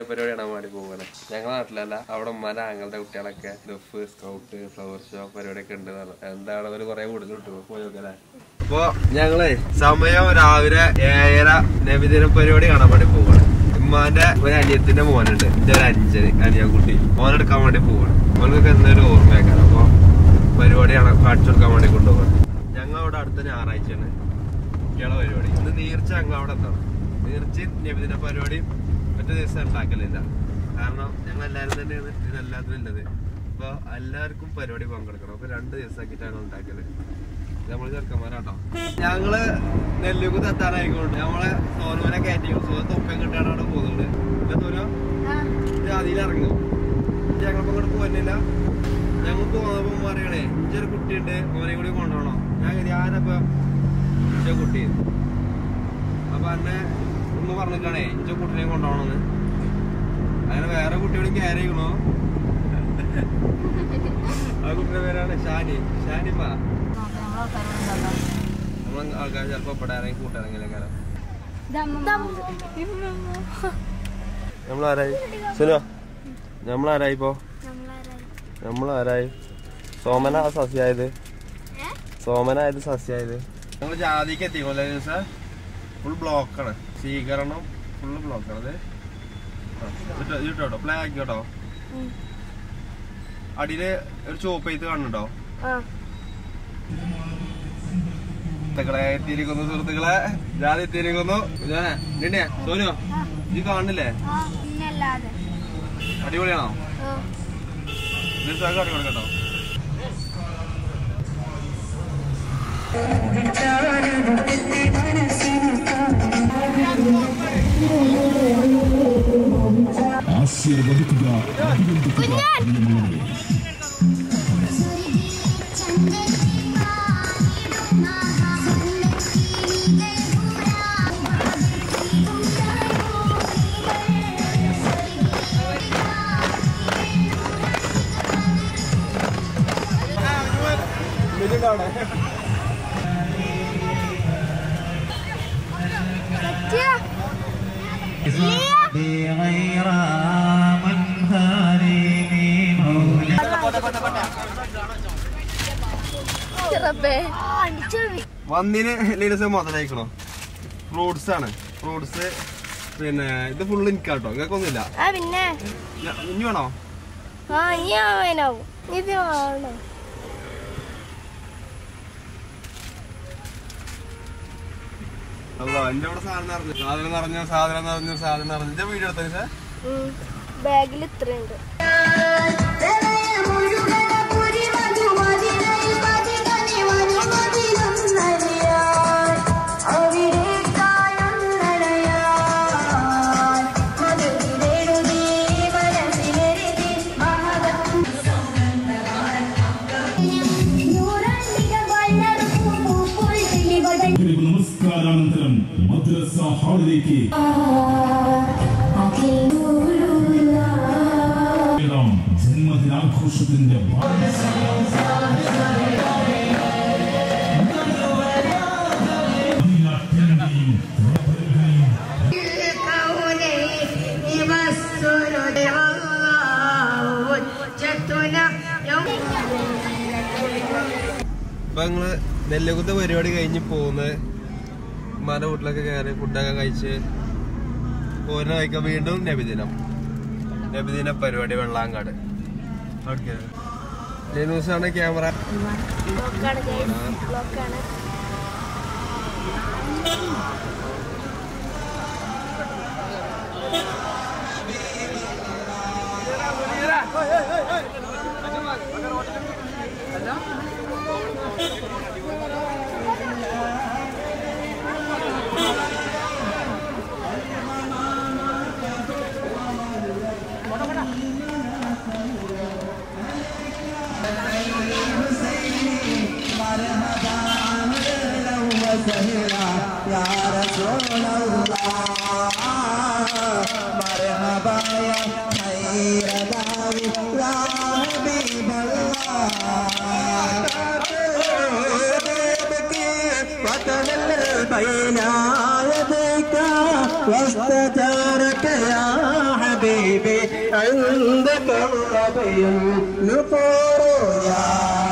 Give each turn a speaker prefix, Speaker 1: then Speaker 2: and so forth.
Speaker 1: പരിപാടി കാണാൻ വേണ്ടി പോവാണ് ഞങ്ങളെ നാട്ടിലല്ല അവിടെ ഉമ്മാന്റെ ആങ്ങളുടെ കുട്ടികളൊക്കെ ദഫ് സ്കൗട്ട് ഫ്ലവർ ഷോ പരിപാടിയൊക്കെ ഉണ്ട് എന്ന് പറഞ്ഞു. എന്താണ് ഒരു കുറെ കൂടുതൽ കിട്ടുമോ പോയി നോക്കല്ലേ അപ്പൊ ഞങ്ങളെ സമയം രാവിലെ ഏഴര നബിദിന പരിപാടി കാണാൻ വേണ്ടി പോവാണ് ഉമ്മാന്റെ ഒരു അനിയത്തിന്റെ മോനുണ്ട് എന്റെ ഒരു അഞ്ചന് അനിയൻകുട്ടി മോനെടുക്കാൻ വേണ്ടി പോവാണ് മോനൊക്കെ എന്തൊരു ഓർമ്മയാക്കാൻ അപ്പൊ പരിപാടിയാണ് കാണിച്ചു കൊടുക്കാൻ വേണ്ടി കൊണ്ടുപോകാൻ ഞങ്ങൾ അവിടെ അടുത്ത ഞായറാഴ്ചയാണ് കുട്ടികളെ പരിപാടി ഇന്ന് നീർച്ച ഞങ്ങൾ അവിടെ എത്തണം നീർച്ചയും നബിദിന പരിപാടിയും ഒറ്റ ദിവസം ഉണ്ടാക്കലില്ല കാരണം ഞങ്ങൾ എല്ലാവരും തന്നെയാണ് ഇതിനെല്ലാത്തിനും ഉള്ളത് അപ്പൊ എല്ലാവർക്കും പരിപാടി പങ്കെടുക്കണം അപ്പൊ രണ്ട് ദിവസമാക്കിയിട്ടാണ് ഉണ്ടാക്കല് നമ്മള് ചെറുക്കന്മാരാട്ടോ ഞങ്ങള് നെല്ലുകുത്ത് എത്താനായിക്കൊണ്ട് നമ്മളെ സോനുവിനെ കയറ്റി സുഖം തൊപ്പം കിട്ടാണ് അവിടെ പോകുന്നുണ്ട് എന്താ തോന്നോ ജാതിയിൽ ഇറങ്ങും ഞങ്ങളിപ്പോ ഇങ്ങോട്ട് പോകുന്നില്ല ഞങ്ങൾ പോകുന്നപ്പോ പറയണേ ഇഞ്ചൊരു കുട്ടിയുണ്ട് ഓനെ കൂടി കൊണ്ടുപോകണം ഞാൻ ഞാനപ്പോ ഇഞ്ച കുട്ടി അപ്പൊ എന്നെ ഒന്ന് പറഞ്ഞിട്ടാണേ ഇഞ്ച കുട്ടിനെ കൊണ്ടുപോകണമെന്ന് അങ്ങനെ വേറെ കുട്ടികളും കയറി ചെയ്യണോ ആ കുട്ടിയുടെ പേരാണ് ഷാനി ഷാനിമ നമ്മൾ ആൾക്കാർ ചിലപ്പോ പെടാരെങ്കിൽ കൂട്ടിറങ്ങില്ല നമ്മളാരായി സുനോ നമ്മളാരായി ഇപ്പോ നമ്മളാരായി സോമന സസ്യായത് സോമനായത് സസ്യായത് നമ്മൾ ജാതിക്ക് എത്തിക്കോല്ലേ ദിവസം ഫുൾ ബ്ലോക്കാണ് സ്വീകരണം ഫുള്ള് ബ്ലോക്കാണ് അത് കേട്ടോ പ്ലേ ആക്കി കേട്ടോ അടിയില് ഒരു ചോപ്പ് ചെയ്ത് കാണുന്നുണ്ടോ സുഹൃത്തുക്കളെ എത്തിയിരിക്കുന്നു സുഹൃത്തുക്കളെ ജാതി എത്തിയിരിക്കുന്നു നിന്നെ സോനു ഇത് കാണുന്നില്ലേ
Speaker 2: പിന്നല്ലാതെ
Speaker 1: അടിപൊളിയാണോ ദിവസം അടിപൊളി കേട്ടോ
Speaker 3: ആശീർവദിക്കുക അഭിനന്ദിക്കുക പ്രിയമുള്ളവരെ
Speaker 4: غير منهار مولى
Speaker 1: വന്നിന് ലീലസ് മുതലായിക്കണോ ഫ്രൂട്ട്സ് ആണ് ഫ്രൂട്ട്സ് പിന്നെ ഇത് ഫുള്ള് എനിക്കാട്ടോ നിങ്ങൾക്ക് ഒന്നുമില്ല
Speaker 2: ആ പിന്നെ
Speaker 1: ഞാ- ഇനി വേണോ
Speaker 2: ആ ഇനി ആവാനാവും ഇത് വേണം
Speaker 1: അല്ലോ എന്റെ അവിടെ സാധനം നിറഞ്ഞു സാധനം നിറഞ്ഞു സാധനം നിറഞ്ഞു സാധനം നിറഞ്ഞു ഇത് വീഡിയോ എടുത്തത് സാർ
Speaker 2: ബാഗിൽ ഇത്രയുണ്ട്
Speaker 3: ഒരു നമസ്കാരാനന്തരം മദ്രസ ഹാളിലേക്ക് ഏഴാം ജന്മദിനാഘോഷത്തിന്റെ ഭാഗമായും
Speaker 1: ഇപ്പൊ നിങ്ങള് നെല്ലുകുത്ത് പരിപാടി കഴിഞ്ഞ് പോകുന്നത് ഉമ്മാന്റെ വീട്ടിലൊക്കെ കയറി ഫുഡൊക്കെ കഴിച്ച് പോരുന്ന കഴിക്കാൻ വീണ്ടും നബിദിനം നബിദിന പരിപാടി വെള്ളാങ്കാട് ഓക്കെ ന്യൂസാണ് ക്യാമറ
Speaker 2: ബ്ലോക്കാണ് ബ്ലോക്കാണ്
Speaker 4: واستجارك يا حبيب
Speaker 5: حبيبي عندك الربي النفور يا